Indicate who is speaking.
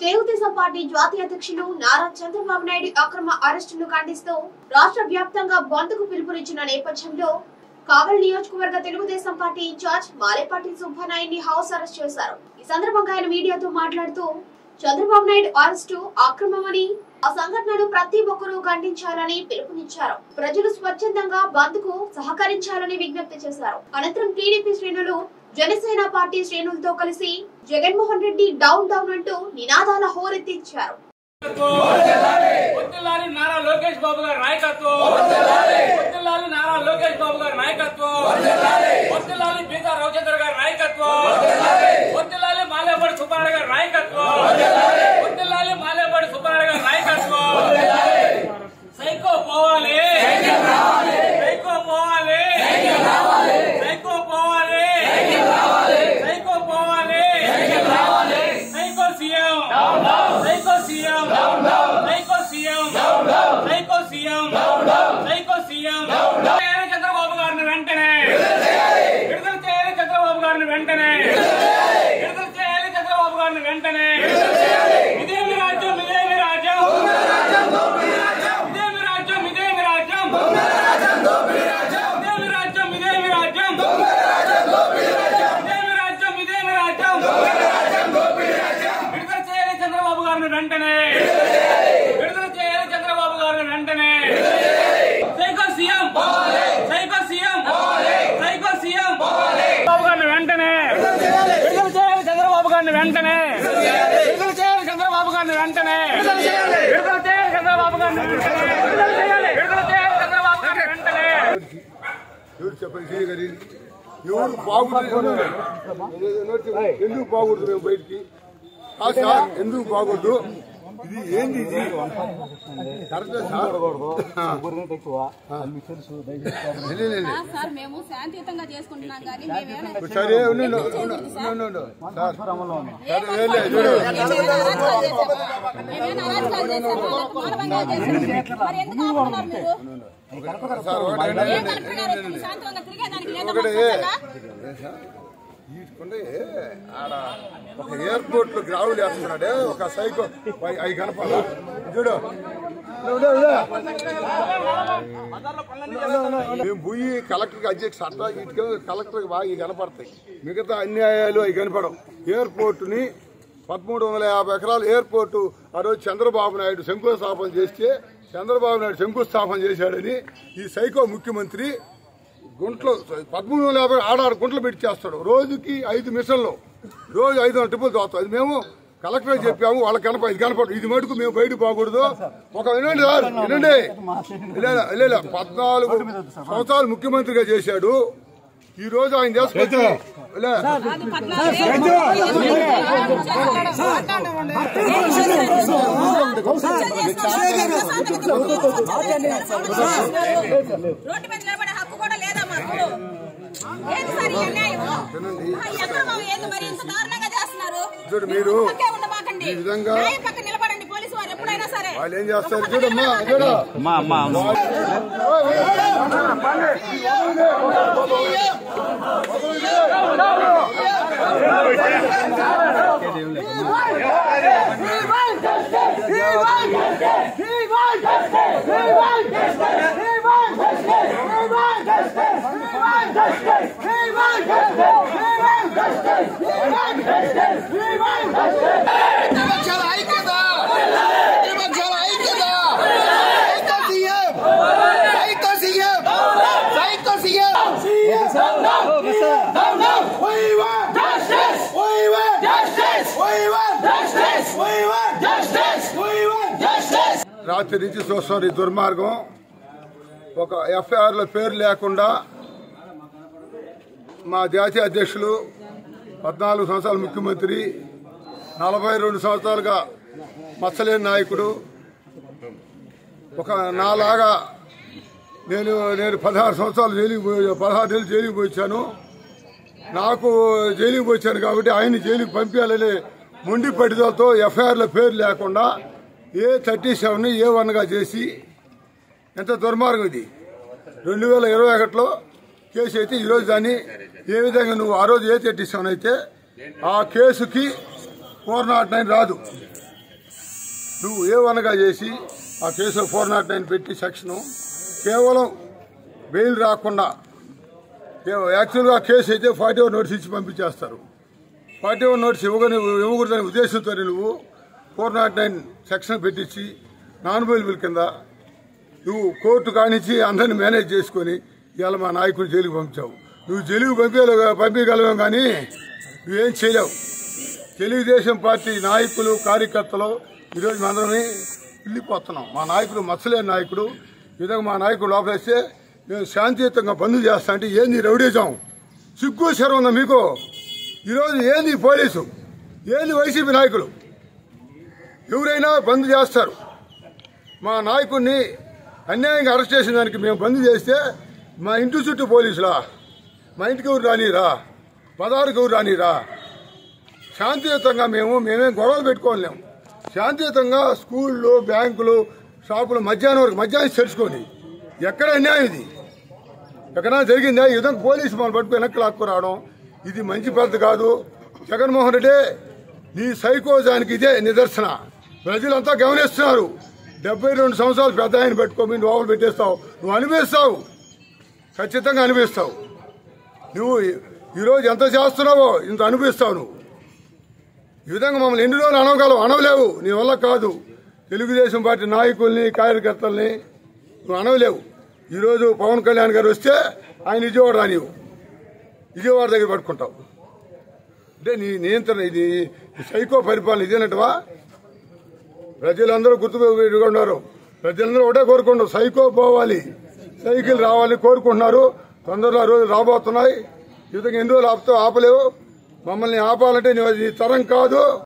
Speaker 1: Telugu Desam party జాతీయ అధ్యక్షులు నారా చంద్రబాబు నాయుడు అక్రమ అరెస్టును ఖండిస్తూ రాష్ట్ర వ్యాప్తంగా బంద్కు పిలుపునిచ్చిన నేపథ్యంలో కావలి నియోజకవర్గ తెలుగుదేశం పార్టీ ఇన్ఛార్జ్ మాలేపాటి సుబ్బానాయుడిని హౌస్ అరెస్ట్ చేశారు ఈ సందర్భంగా ఆయన మీడియాతో మాట్లాడుతూ చంద్రబాబు నాయుడు అరెస్టు అక్రమమని ఆ సంఘటనను ప్రతి ఒక్కరూ ఖండించాలని పిలుపునిచ్చారు ప్రజలు స్వచ్ఛందంగా బంద్ కు సహకరించాలని విజ్ఞప్తి చేశారు అనంతరం టీడీపీ శ్రేణులు జనసేన పార్టీ శ్రేణులతో కలిసి జగన్మోహన్ రెడ్డి డౌన్ డౌన్ అంటూ నినాదాల హోరెత్తించారు
Speaker 2: వద్దులాలి నారా లోకేష్ బాబు గారి నాయకత్వం వద్దులాలి నారా లోకేష్ బాబు గారి నాయకత్వం వద్దులాలి బీదా రవిచంద్ర గారి నాయకత్వం వద్దులాలి మాలేపాటి సుబ్బారావు గారి నాయకత్వం వద్దులాలి మాలేపాటి సుబ్బారావు గారి నాయకత్వం సైకో పోవాలి సైకో పోవాలి సైకో పోవాలి సైకో పోవాలి psycho CM psycho CM psycho CM psycho CM psycho CM చేయాలి చంద్రబాబు గారిని వెంటనే విడుదల చేయాలి చంద్రబాబు గారిని వెంటనే విడుదల చేయాలి చంద్రబాబు గారిని వెంటనే ఇదేమి రాజ్యం ఇదేమి రాజ్యం ఇదేమి రాజ్యం ఇదేమి రాజ్యం ఇదేమి రాజ్యం ఇదేమి రాజ్యం ఇదేమి రాజ్యం ఇదేమి రాజ్యం విడుదల చేయాలి చంద్రబాబు గారిని వెంటనే విడుదల చేయాలి చంద్రబాబు గారిని వెంటనే psycho CM psycho CM psycho CM Babu గారిని వెంటనే విడుదల చేయాలి చంద్రబాబు గారిని వెంటనే విడుదల చేయాలి చంద్రబాబు గారిని వెంటనే విడుదల చేయాలి చంద్రబాబు గారిని వెంటనే విడుదల చేయాలి విడుదల చేయాలి చంద్రబాబు గారిని వెంటనే
Speaker 3: ఎవరు చెప్పండి శ్రీ గారి ఎవరు బాగుంటుంది ఎందుకు బాగుంటుంది మేము బయటికి కాదు సార్ ఎందుకు బాగుండు ఇది ఏంది ఇది కరెక్టే సార్ లే, లే, లే.
Speaker 4: ఆ, సార్ మేము శాంతియుతంగా చేసుకుంటున్నాం కానీ మేమేమైనా
Speaker 3: సరే ఉండు, ఉండు, ఉండు, ఉండు, ఉండు. సార్ సరే లే, లే, చూడు
Speaker 4: మేమేమైనా అరాచకాలు చేశామా? మేమేమైనా అరాచకాలు చేశామా? లేకపోతే మానభంగాలు చేశామా? మరి ఎందుకు ఆపుతున్నారు మీరు?
Speaker 3: సార్ ఒకటి
Speaker 4: ఏం
Speaker 3: ఏంటంటే-
Speaker 4: కనుక్కున్నారు? శాంతియుతంగా తిరిగేదానికి లేదా
Speaker 3: ఒకటి
Speaker 4: మాకు సొంతంగా?
Speaker 3: తీసుకుంటే ఆడ ఒక ఎయిర్పోర్ట్ లో గ్రావులు వేస్తున్నాడే ఒక సైకో అవి- అవి కనపాల చూడు చూడు, చూడు. మేము పోయి కలెక్టర్కి అధ్యక్ష అట్లా ఇటుక కలెక్టర్కి బాగా ఇవి కనపడతాయి మిగతా అన్యాయాలు అవి కనపడవు ఎయిర్పోర్టుని పదమూడు వందల యాభై ఎకరాల ఎయిర్పోర్టు ఆ రోజు చంద్రబాబు నాయుడు శంకుస్థాపన చేస్తే చంద్రబాబు నాయుడు శంకుస్థాపన చేశాడని ఈ సైకో ముఖ్యమంత్రి గుంట్లో పదమూడు వందల యాభై ఆడారు గుంటలు పెట్టి చేస్తాడు రోజుకి ఐదు మిషన్లు రోజు ఐదు వందల ట్రిపుల్ చదువుతాం అది మేము కలెక్టర్ చెప్పాము వాళ్ళకి కనప ఇది కనపడు ఇది మటుకు మేము బయట పోకూడదు ఒక వినండి సార్ వినండి ఇలా ఇలా పద్నాలుగు సంవత్సరాలు ముఖ్యమంత్రిగా చేశాడు ఈ రోజు ఆయన చేసుకొచ్చి ఇలా
Speaker 4: అది పట్ల రోడ్డు మీద నిలబడే హక్కు కూడా లేదా మాకు ఏంటి సార్ ఈ అన్యాయం ఈ అక్రమం ఏంది మరి ఇంత దారుణంగా చేస్తున్నారు
Speaker 3: చూడు మీరు
Speaker 4: పక్కే ఉండమాకండి
Speaker 3: ఈ విధంగా-
Speaker 4: న్యాయం పక్క నిలబడండి పోలీసు వారు ఎప్పుడైనా సరే
Speaker 3: వాళ్ళు ఏం చేస్తారు చూడమ్మా చూడు
Speaker 5: విపక్షాల ఐక్యత విపక్షాల ఐక్యత psycho CM psycho CM psycho CM We want justice. We want justice. We want justice. We want justice. We want justice.
Speaker 3: రాత్రి నుంచి చూస్తున్నారు ఈ దుర్మార్గం ఒక ఎఫ్ఐఆర్ లో పేరు లేకుండా మా జాతీయ అధ్యక్షులు పద్నాలుగు సంవత్సరాల ముఖ్యమంత్రి నలభై రెండు సంవత్సరాలుగా మచ్చలేని నాయకుడు ఒక నాలాగా నేను నేను పదహారు సంవత్సరాలు జైలుకి పోయి పదహారు నెలలు జైలుకి పోయించాను నాకు జైలుకి వచ్చాను కాబట్టి ఆయన జైలుకి పంపించాలని మొండి పట్టుదలతో ఎఫ్ఐఆర్లో పేరు లేకుండా ఏ థర్టీ సెవెన్ ఏ వన్గా చేసి ఎంత దుర్మార్గం ఇది రెండు వేల ఇరవై ఒకటిలో కేసు అయితే ఈరోజు దాన్ని ఏ విధంగా నువ్వు ఆ రోజు ఏ థర్టీ సెవెన్ అయితే ఆ కేసుకి ఫోర్ నాట్ నైన్ రాదు నువ్వు ఏ వనగా చేసి ఆ కేసులో ఫోర్ నాట్ నైన్ పెట్టి సెక్షను కేవలం బెయిల్ రాకుండా ఏ- యాక్చువల్గా కేసు అయితే ఫార్టీ వన్ నోటీస్ ఇచ్చి పంపించేస్తారు ఫార్టీ వన్ నోటీస్ ఇవ్వగని ఇవ్వకూడదనే ఉద్దేశంతో నువ్వు ఫోర్ నాట్ నైన్ సెక్షన్ పెట్టించి నాన్ బెయిలబుల్ కింద నువ్వు కోర్టు కానించి అందరిని మేనేజ్ చేసుకొని ఇవాళ మా నాయకుడు జైలుకి పంపించావు నువ్వు జైలుకి పంపించగల పంపించగలవు కానీ నువ్వేం చేయలేవు తెలుగుదేశం పార్టీ నాయకులు కార్యకర్తలు ఈరోజు అందరమే వెళ్ళిపోతున్నాం మా నాయకుడు మచ్చలేని నాయకుడు ఈ విధంగా మా నాయకుడు లోపలేస్తే మేము శాంతియుతంగా బంద్ చేస్తా అంటే ఏంది రౌడీజం సిగ్గు శరం ఉందా మీకు ఈరోజు ఏంది పోలీసు ఏంది వైసీపీ నాయకులు ఎవరైనా బంద్ చేస్తారు మా నాయకుడిని అన్యాయంగా అరెస్ట్ చేసిన దానికి మేము బంద్ చేస్తే మా ఇంటి చుట్టూ పోలీసులా మా ఇంటికి ఎవరు రానిరా పదహారుకి ఎవరు రానిరా శాంతియుతంగా మేము మేమేం గొడవలు పెట్టుకోలేము శాంతియుతంగా స్కూళ్ళు బ్యాంకులు షాపులు మధ్యాహ్నం వరకు మధ్యాహ్నం తెరుచుకోండి ఎక్కడ అన్యాయం ఇది ఎక్కడైనా జరిగిందా ఈ విధంగా పోలీసు మనం పట్టుకుని వెనక్కి లాక్కురావడం ఇది మంచి పద్ధతి కాదు జగన్మోహన్ రెడ్డి నీ సైకోజానికి ఇదే నిదర్శన ప్రజలంతా గమనిస్తున్నారు డెబ్బై రెండు సంవత్సరాలు పెద్ద ఆయన పెట్టుకోమి నువ్వు లోపల పెట్టేస్తావు నువ్వు అనిపిస్తావు ఖచ్చితంగా అనిపిస్తావు నువ్వు ఈ- ఈరోజు ఎంత చేస్తున్నావో ఇంత అనిపిస్తావు నువ్వు ఈ విధంగా మమ్మల్ని ఎన్ని రోజులు అనవగలవు అనవలేవు నీ వల్ల కాదు తెలుగుదేశం పార్టీ నాయకుల్ని కార్యకర్తల్ని నువ్వు అనవలేవు ఈరోజు పవన్ కళ్యాణ్ గారు వస్తే ఆయన విజయవాడ రానివు విజయవాడ దగ్గర పట్టుకుంటావు అంటే నీ నియంత్రణ ఇది సైకో పరిపాలన ఇదేనటవా ప్రజలందరూ గుర్తు ఉన్నారు ప్రజలందరూ ఒకటే కోరుకుంటారు సైకో పోవాలి సైకిల్ రావాలి కోరుకుంటున్నారు తొందరలో ఆ రోజులు రాబోతున్నాయి ఈ విధంగా ఎన్ని రోజులు ఆపుతావు ఆపలేవు మమ్మల్ని ఆపాలంటే నీ నీ తరం కాదు